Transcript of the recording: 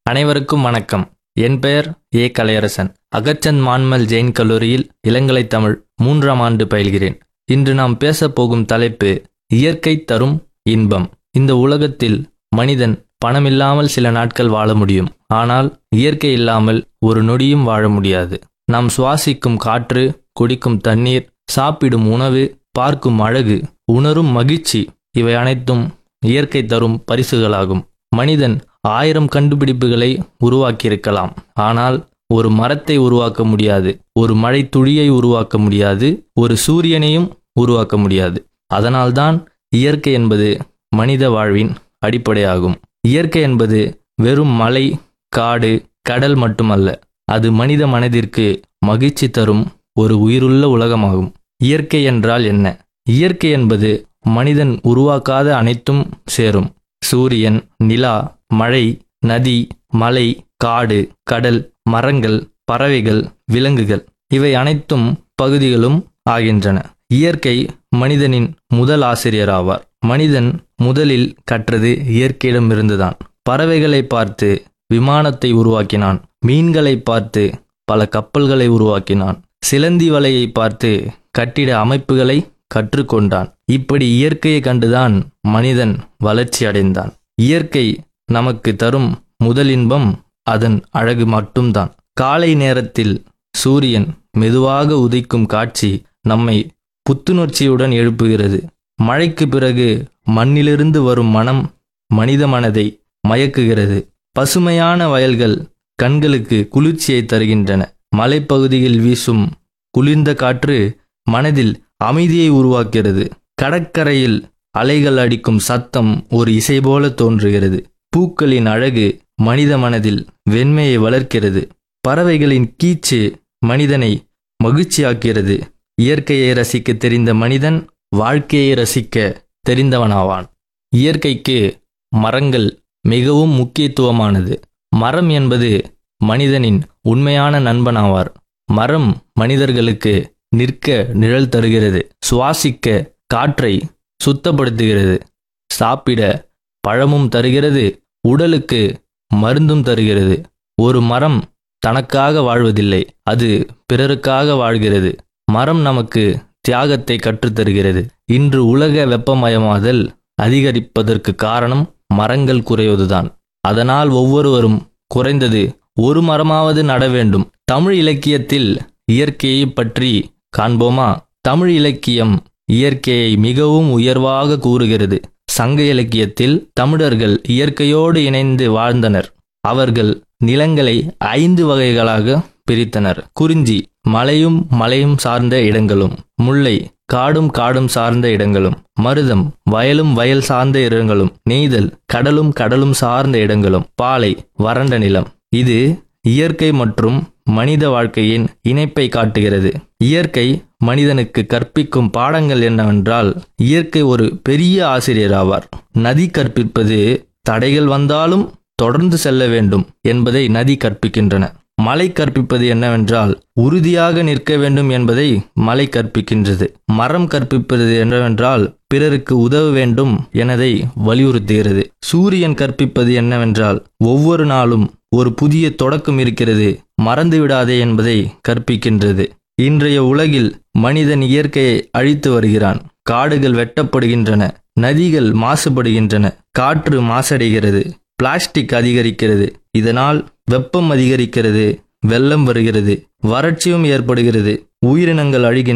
அனைவருக்கும் வணக்கம் என் பெயர் ஏ கலையரசன் அகச்சந்த் மான்மல் ஜெயின் கல்லூரியில் இளங்கலை தமிழ் மூன்றாம் ஆண்டு பயில்கிறேன் இன்று நாம் பேசப் போகும் தலைப்பு இயற்கை தரும் இன்பம் இந்த உலகத்தில் மனிதன் பணமில்லாமல் சில நாட்கள் வாழ முடியும் ஆனால் இயற்கை இல்லாமல் ஒரு நொடியும் வாழ முடியாது நாம் சுவாசிக்கும் காற்று குடிக்கும் தண்ணீர் சாப்பிடும் உணவு பார்க்கும் அழகு உணரும் மகிழ்ச்சி இவை அனைத்தும் இயற்கை தரும் பரிசுகளாகும் மனிதன் ஆயிரம் கண்டுபிடிப்புகளை உருவாக்கியிருக்கலாம் ஆனால் ஒரு மரத்தை உருவாக்க முடியாது ஒரு மழை துளியை உருவாக்க முடியாது ஒரு சூரியனையும் உருவாக்க முடியாது அதனால்தான் இயற்கை என்பது மனித வாழ்வின் அடிப்படையாகும் இயற்கை என்பது வெறும் மலை காடு கடல் மட்டுமல்ல அது மனித மனதிற்கு மகிழ்ச்சி தரும் ஒரு உயிருள்ள உலகமாகும் இயற்கை என்றால் என்ன இயற்கை என்பது மனிதன் உருவாக்காத அனைத்தும் சேரும் சூரியன் நிலா மழை நதி மலை காடு கடல் மரங்கள் பறவைகள் விலங்குகள் இவை அனைத்தும் பகுதிகளும் ஆகின்றன இயற்கை மனிதனின் முதல் ஆசிரியர் ஆவார் மனிதன் முதலில் கற்றது இயற்கையிடமிருந்துதான் பறவைகளை பார்த்து விமானத்தை உருவாக்கினான் மீன்களை பார்த்து பல கப்பல்களை உருவாக்கினான் சிலந்தி வலையை பார்த்து கட்டிட அமைப்புகளை கற்றுக்கொண்டான் இப்படி இயற்கையை கண்டுதான் மனிதன் வளர்ச்சி அடைந்தான் இயற்கை நமக்கு தரும் முதல் இன்பம் அதன் அழகு மட்டும்தான் காலை நேரத்தில் சூரியன் மெதுவாக உதிக்கும் காட்சி நம்மை புத்துணர்ச்சியுடன் எழுப்புகிறது மழைக்கு பிறகு மண்ணிலிருந்து வரும் மனம் மனித மனதை மயக்குகிறது பசுமையான வயல்கள் கண்களுக்கு குளிர்ச்சியை தருகின்றன மலைப்பகுதியில் வீசும் குளிர்ந்த காற்று மனதில் அமைதியை உருவாக்கிறது கடற்கரையில் அலைகள் அடிக்கும் சத்தம் ஒரு இசை போல தோன்றுகிறது பூக்களின் அழகு மனித மனதில் வெண்மையை வளர்க்கிறது பறவைகளின் கீச்சு மனிதனை மகிழ்ச்சியாக்கிறது இயற்கையை ரசிக்க தெரிந்த மனிதன் வாழ்க்கையை ரசிக்க தெரிந்தவனாவான் இயற்கைக்கு மரங்கள் மிகவும் முக்கியத்துவமானது மரம் என்பது மனிதனின் உண்மையான நண்பனாவார் மரம் மனிதர்களுக்கு நிற்க நிழல் தருகிறது சுவாசிக்க காற்றை சுத்தப்படுத்துகிறது சாப்பிட பழமும் தருகிறது உடலுக்கு மருந்தும் தருகிறது ஒரு மரம் தனக்காக வாழ்வதில்லை அது பிறருக்காக வாழ்கிறது மரம் நமக்கு தியாகத்தை கற்றுத்தருகிறது இன்று உலக வெப்பமயமாதல் அதிகரிப்பதற்கு காரணம் மரங்கள் குறைவதுதான் அதனால் ஒவ்வொருவரும் குறைந்தது ஒரு மரமாவது நட வேண்டும் தமிழ் இலக்கியத்தில் இயற்கையை பற்றி காண்போமா தமிழ் இலக்கியம் இயற்கையை மிகவும் உயர்வாக கூறுகிறது சங்க இலக்கியத்தில் தமிழர்கள் இயற்கையோடு இணைந்து வாழ்ந்தனர் அவர்கள் நிலங்களை ஐந்து வகைகளாக பிரித்தனர் குறிஞ்சி மலையும் மலையும் சார்ந்த இடங்களும் முல்லை காடும் காடும் சார்ந்த இடங்களும் மருதம் வயலும் வயல் சார்ந்த இடங்களும் நெய்தல் கடலும் கடலும் சார்ந்த இடங்களும் பாலை வறண்ட நிலம் இது இயற்கை மற்றும் மனித வாழ்க்கையின் இணைப்பை காட்டுகிறது இயற்கை மனிதனுக்கு கற்பிக்கும் பாடங்கள் என்னவென்றால் இயற்கை ஒரு பெரிய ஆசிரியர் ஆவார் நதி கற்பிப்பது தடைகள் வந்தாலும் தொடர்ந்து செல்ல வேண்டும் என்பதை நதி கற்பிக்கின்றன மலை கற்பிப்பது என்னவென்றால் உறுதியாக நிற்க வேண்டும் என்பதை மலை கற்பிக்கின்றது மரம் கற்பிப்பது என்னவென்றால் பிறருக்கு உதவ வேண்டும் எனதை வலியுறுத்துகிறது சூரியன் கற்பிப்பது என்னவென்றால் ஒவ்வொரு நாளும் ஒரு புதிய தொடக்கம் இருக்கிறது மறந்து விடாதே என்பதை கற்பிக்கின்றது இன்றைய உலகில் மனிதன் இயற்கையை அழித்து வருகிறான் காடுகள் வெட்டப்படுகின்றன நதிகள் மாசுபடுகின்றன காற்று மாசடைகிறது பிளாஸ்டிக் அதிகரிக்கிறது இதனால் வெப்பம் அதிகரிக்கிறது வெள்ளம் வருகிறது வறட்சியும் ஏற்படுகிறது உயிரினங்கள் அழிகின்றன